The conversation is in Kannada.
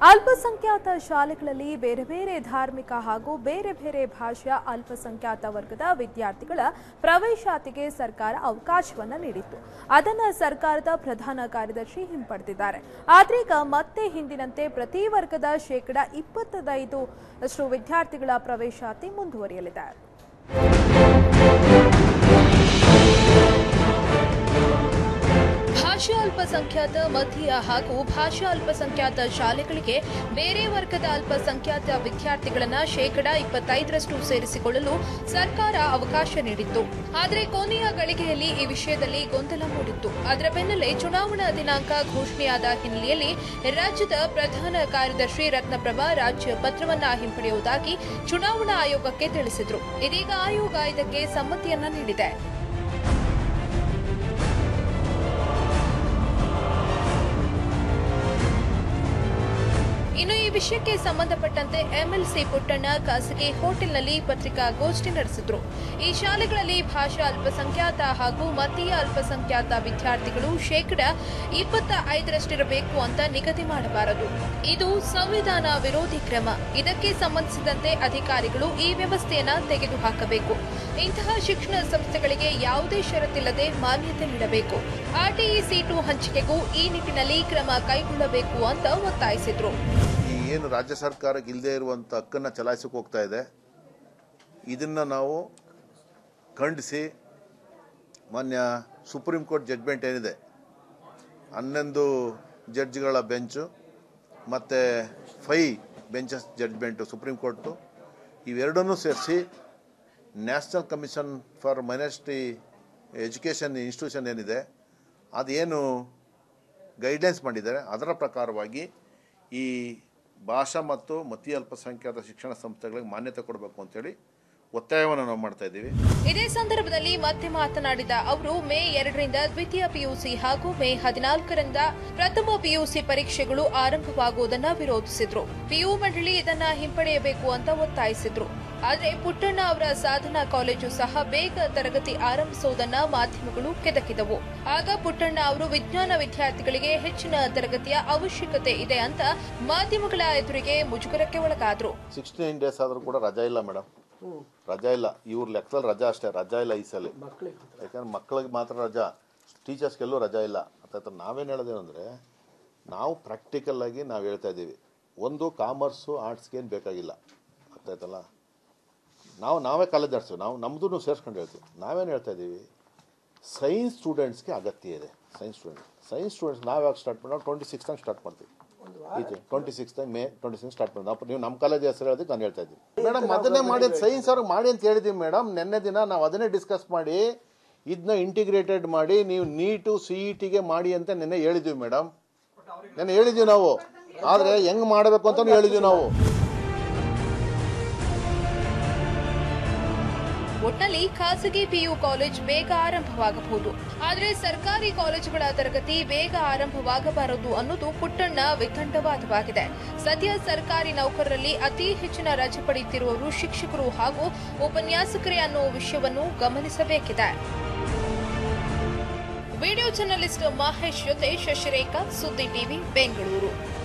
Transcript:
ಅಲ್ಪಸಂಖ್ಯಾತ ಶಾಲೆಗಳಲ್ಲಿ ಬೇರೆ ಬೇರೆ ಧಾರ್ಮಿಕ ಹಾಗೂ ಬೇರೆ ಬೇರೆ ಭಾಷೆಯ ಅಲ್ಪಸಂಖ್ಯಾತ ವರ್ಗದ ವಿದ್ಯಾರ್ಥಿಗಳ ಪ್ರವೇಶಾತಿಗೆ ಸರ್ಕಾರ ಅವಕಾಶವನ್ನ ನೀಡಿತ್ತು ಅದನ್ನ ಸರ್ಕಾರದ ಪ್ರಧಾನ ಕಾರ್ಯದರ್ಶಿ ಹಿಂಪಡೆದಿದ್ದಾರೆ ಆದ್ರೀಗ ಮತ್ತೆ ಹಿಂದಿನಂತೆ ಪ್ರತಿ ವರ್ಗದ ಶೇಕಡ ಇಪ್ಪತ್ತೈದು ಅಷ್ಟು ವಿದ್ಯಾರ್ಥಿಗಳ ಪ್ರವೇಶಾತಿ ಮುಂದುವರಿಯಲಿದೆ ಭಾಷಾ ಅಲ್ಪಸಂಖ್ಯಾತ ಮಧ್ಯೀಯ ಹಾಗೂ ಭಾಷಾ ಅಲ್ಪಸಂಖ್ಯಾತ ಶಾಲೆಗಳಿಗೆ ಬೇರೆ ವರ್ಗದ ಅಲ್ಪಸಂಖ್ಯಾತ ವಿದ್ಯಾರ್ಥಿಗಳನ್ನ ಶೇಕಡ ಇಪ್ಪತ್ತೈದರಷ್ಟು ಸೇರಿಸಿಕೊಳ್ಳಲು ಸರ್ಕಾರ ಅವಕಾಶ ನೀಡಿತ್ತು ಆದರೆ ಕೊನೆಯ ಗಳಿಗೆಯಲ್ಲಿ ಈ ವಿಷಯದಲ್ಲಿ ಗೊಂದಲ ಮೂಡಿತ್ತು ಅದರ ಬೆನ್ನಲ್ಲೇ ಚುನಾವಣಾ ದಿನಾಂಕ ಘೋಷಣೆಯಾದ ಹಿನ್ನೆಲೆಯಲ್ಲಿ ರಾಜ್ಯದ ಪ್ರಧಾನ ಕಾರ್ಯದರ್ಶಿ ರತ್ನಪ್ರಭಾ ರಾಜ್ಯ ಪತ್ರವನ್ನ ಹಿಂಪಡೆಯುವುದಾಗಿ ಚುನಾವಣಾ ಆಯೋಗಕ್ಕೆ ತಿಳಿಸಿದ್ರು ಇದೀಗ ಆಯೋಗ ಇದಕ್ಕೆ ಸಮ್ಮತಿಯನ್ನ ನೀಡಿದೆ ಇನ್ನು ಈ ವಿಷಯಕ್ಕೆ ಸಂಬಂಧಪಟ್ಟಂತೆ ಎಂಎಲ್ಸಿ ಪುಟ್ಟಣ್ಣ ಖಾಸಗಿ ಹೋಟೆಲ್ನಲ್ಲಿ ಪತ್ರಿಕಾಗೋಷ್ಠಿ ನಡೆಸಿದ್ರು ಈ ಶಾಲೆಗಳಲ್ಲಿ ಭಾಷಾ ಅಲ್ಪಸಂಖ್ಯಾತ ಹಾಗೂ ಮತೀಯ ಅಲ್ಪಸಂಖ್ಯಾತ ವಿದ್ಯಾರ್ಥಿಗಳು ಶೇಕಡ ಇಪ್ಪತ್ತ ಐದರಷ್ಟಿರಬೇಕು ಅಂತ ನಿಗದಿ ಮಾಡಬಾರದು ಇದು ಸಂವಿಧಾನ ವಿರೋಧಿ ಕ್ರಮ ಇದಕ್ಕೆ ಸಂಬಂಧಿಸಿದಂತೆ ಅಧಿಕಾರಿಗಳು ಈ ವ್ಯವಸ್ಥೆಯನ್ನ ತೆಗೆದುಹಾಕಬೇಕು ಇಂತಹ ಶಿಕ್ಷಣ ಸಂಸ್ಥೆಗಳಿಗೆ ಯಾವುದೇ ಷರತ್ತಿಲ್ಲದೆ ಮಾನ್ಯತೆ ನೀಡಬೇಕು ಆರ್ಟಿಇ ಸೀಟು ಹಂಚಿಕೆಗೂ ಈ ನಿಟ್ಟಿನಲ್ಲಿ ಕ್ರಮ ಕೈಗೊಳ್ಳಬೇಕು ಅಂತ ಒತ್ತಾಯಿಸಿದ್ರು ಈ ಏನು ರಾಜ್ಯ ಸರ್ಕಾರಕ್ಕೆ ಇಲ್ಲದೆ ಇರುವಂಥ ಹಕ್ಕನ್ನು ಚಲಾಯಿಸಕ್ಕೆ ಹೋಗ್ತಾ ಇದೆ ಇದನ್ನು ನಾವು ಖಂಡಿಸಿ ಮಾನ್ಯ ಸುಪ್ರೀಂ ಕೋರ್ಟ್ ಜಡ್ಮೆಂಟ್ ಏನಿದೆ ಹನ್ನೊಂದು ಜಡ್ಜ್ಗಳ ಬೆಂಚು ಮತ್ತು five benches judgement supreme court ಇವೆರಡನ್ನೂ ಸೇರಿಸಿ national commission for minority education institution ಏನಿದೆ ಅದೇನು ಗೈಡ್ಲೈನ್ಸ್ ಮಾಡಿದ್ದಾರೆ ಅದರ ಪ್ರಕಾರವಾಗಿ ಈ ಭಾಷಾ ಮತ್ತು ಮತೀಯ ಅಲ್ಪಸಂಖ್ಯಾತ ಶಿಕ್ಷಣ ಸಂಸ್ಥೆಗಳಿಗೆ ಮಾನ್ಯತೆ ಕೊಡಬೇಕು ಅಂತೇಳಿ ಒತ್ತಾಯವನ್ನು ನಾವು ಮಾಡ್ತಾ ಇದ್ದೀವಿ ಇದೇ ಸಂದರ್ಭದಲ್ಲಿ ಮತ್ತೆ ಮಾತನಾಡಿದ ಅವರು ಮೇ ಎರಡರಿಂದ ದ್ವಿತೀಯ ಪಿಯುಸಿ ಹಾಗೂ ಮೇ ಹದಿನಾಲ್ಕರಿಂದ ಪ್ರಥಮ ಪಿಯುಸಿ ಪರೀಕ್ಷೆಗಳು ಆರಂಭವಾಗುವುದನ್ನ ವಿರೋಧಿಸಿದ್ರು ಪಿಯು ಮಂಡಳಿ ಇದನ್ನ ಹಿಂಪಡೆಯಬೇಕು ಅಂತ ಒತ್ತಾಯಿಸಿದ್ರು ಆದರೆ ಪುಟ್ಟಣ್ಣ ಅವರ ಸಾಧನಾ ಕಾಲೇಜು ಸಹ ಬೇಗ ತರಗತಿ ಆರಂಭಿಸುವುದನ್ನ ಮಾಧ್ಯಮಗಳು ಕೆದಕಿದವು ಆಗ ಪುಟ್ಟಣ್ಣ ಅವರು ವಿಜ್ಞಾನ ವಿದ್ಯಾರ್ಥಿಗಳಿಗೆ ಹೆಚ್ಚಿನ ತರಗತಿಯ ಅವಶ್ಯಕತೆ ಇದೆ ಅಂತ ಮಾಧ್ಯಮಗಳ ಎದುರಿಗೆ ಮುಜುಗರಕ್ಕೆ ಒಳಗಾದ್ರು ಸಿಕ್ಸ್ಟೀನ್ ಡೇಸ್ ಆದರೂ ಕೂಡ ರಜಾ ಇಲ್ಲ ಮೇಡಮ್ ರಜಾ ಇಲ್ಲ ಇವ್ರ ಲೆಕ್ಕದಲ್ಲಿ ರಜಾ ಅಷ್ಟೇ ರಜಾ ಇಲ್ಲ ಈ ಸಲ ಯಾಕಂದ್ರೆ ಮಕ್ಕಳಿಗೆ ಮಾತ್ರ ರಜಾ ಟೀಚರ್ಸ್ಗೆಲ್ಲೂ ರಜಾ ಇಲ್ಲ ಅಂತ ನಾವೇನು ಹೇಳೋದೇನು ಅಂದರೆ ನಾವು ಪ್ರಾಕ್ಟಿಕಲ್ ಆಗಿ ನಾವು ಹೇಳ್ತಾ ಇದ್ದೀವಿ ಒಂದು ಕಾಮರ್ಸು ಆರ್ಟ್ಸ್ಗೆ ಏನು ಬೇಕಾಗಿಲ್ಲ ಅರ್ಥಾಯ್ತಲ್ಲ ನಾವು ನಾವೇ ಕಾಲೇಜ್ ನಡೆಸ್ತೀವಿ ನಾವು ನಮ್ಮದು ಸೇರಿಸ್ಕೊಂಡು ಹೇಳ್ತೀವಿ ನಾವೇನು ಹೇಳ್ತಾ ಇದ್ದೀವಿ ಸೈನ್ಸ್ ಸ್ಟೂಡೆಂಟ್ಸ್ಗೆ ಅಗತ್ಯ ಇದೆ ಸೈನ್ಸ್ ಸ್ಟೂಡೆಂಟ್ಸ್ ಸೈನ್ಸ್ ಸ್ಟೂಡೆಂಟ್ಸ್ ನಾವು ಯಾವಾಗ ಸ್ಟಾರ್ಟ್ ಮಾಡಿ ಟ್ವೆಂಟಿ ಸಿಕ್ಸ್ತಂಗೆ ಸ್ಟಾರ್ಟ್ ಮಾಡ್ತೀವಿ ಈಚೆ twenty six May twenty six start ಮಾಡಿ ನಾವು ನೀವು ನಮ್ಮ ಕಾಲೇಜ್ ಹೆಸರು ಹೇಳೋದಕ್ಕೆ ನಾನು ಹೇಳ್ತಾ ಇದ್ದೀನಿ ಮೇಡಮ್ ಅದನ್ನೇ ಮಾಡಿ ಸೈನ್ಸ್ ಅವ್ರಿಗೆ ಮಾಡಿ ಅಂತ ಹೇಳಿದ್ದೀವಿ ಮೇಡಮ್ ನಿನ್ನೆ ದಿನ ನಾವು ಅದನ್ನೇ ಡಿಸ್ಕಸ್ ಮಾಡಿ ಇದನ್ನ ಇಂಟಿಗ್ರೇಟೆಡ್ ಮಾಡಿ ನೀವು ನೀಟು ಸಿ ಇ ಟಿಗೆ ಮಾಡಿ ಅಂತ ನಿನ್ನೆ ಹೇಳಿದ್ವಿ ಮೇಡಮ್ ನೆನ್ನೆ ಹೇಳಿದ್ವಿ ನಾವು ಆದರೆ ಹೆಂಗ್ ಮಾಡಬೇಕು ಅಂತಲೂ ಹೇಳಿದ್ವಿ ನಾವು ಒಟ್ನಲ್ಲಿ ಖಾಸಗಿ ಪಿಯು ಕಾಲೇಜ್ ಬೇಗ ಆರಂಭವಾಗಬಹುದು ಆದರೆ ಸರ್ಕಾರಿ ಕಾಲೇಜುಗಳ ತರಗತಿ ಬೇಗ ಆರಂಭವಾಗಬಾರದು ಅನ್ನೋದು ಪುಟ್ಟಣ್ಣ ವಿಖಂಡವಾದವಾಗಿದೆ ಸದ್ಯ ಸರ್ಕಾರಿ ನೌಕರರಲ್ಲಿ ಅತಿ ಹೆಚ್ಚಿನ ರಜೆ ಪಡೆಯುತ್ತಿರುವವರು ಶಿಕ್ಷಕರು ಹಾಗೂ ಉಪನ್ಯಾಸಕರೇ ಅನ್ನೋ ವಿಷಯವನ್ನು ಗಮನಿಸಬೇಕಿದೆ ವಿಡಿಯೋ ಜರ್ನಲಿಸ್ಟ್ ಮಹೇಶ್ ಜೊತೆ ಶಶಿರೇಖಾ ಸುದ್ದಿ ಟಿವಿ ಬೆಂಗಳೂರು